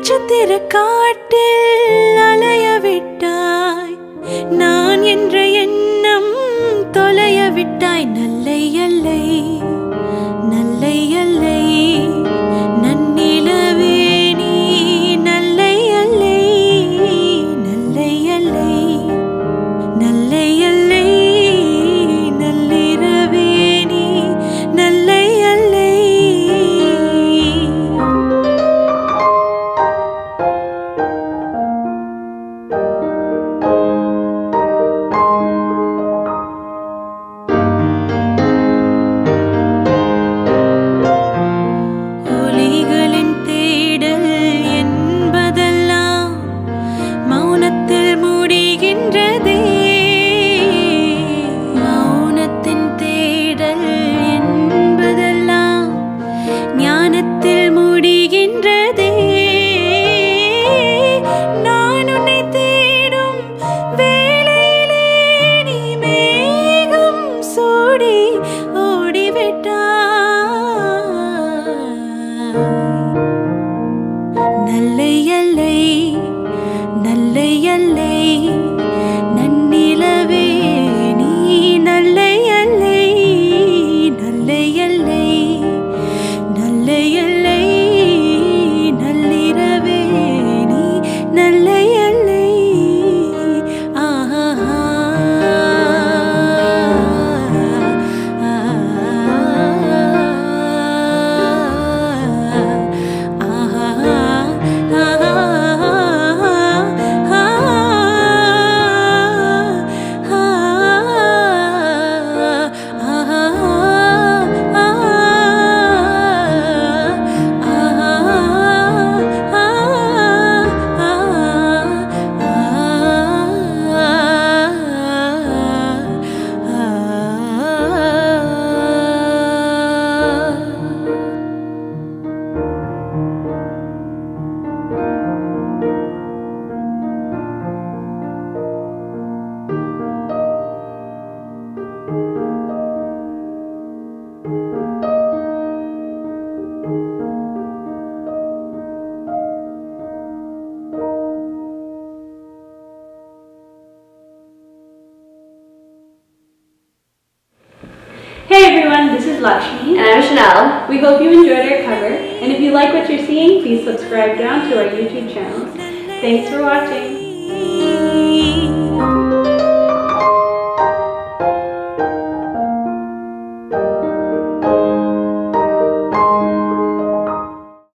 நட்சத்திர காட்டில் அலைய விட்டாய் நான் என்ற எண்ணம் தொலைய விட்டாய் நல்லை அல்லை நல்லை அல்லை நன்னிலவே நீ நல்லை அல்லை நல்லை அல்லை நல்லை அல்லை நல்லிரவே நீ நல்லை அல்லை ஒலிகளின் தேடல் என்பதெல்லாம் மௌனத்தில் முடிகின்றதே மௌனத்தின் தேடல் என்பதெல்லாம் ஞானத்தில் முடிகின்றதே நான் உன்னை தேடும் வேளையிலே நீ மேகம் சூடி ஓடிவிட்டாய் நல்லை அல்லை நல்லை அல்லை நன்னிலவே நீ நல்லை அல்லை நல்லை அல்லை நல்லை அல்லை நல்லிரவே நீ நல்லை அல்லை ஆஹா Hey everyone, this is Lakshmi. And I'm Chanel. We hope you enjoyed our cover, and if you like what you're seeing, please subscribe down to our YouTube channel. Thanks for watching.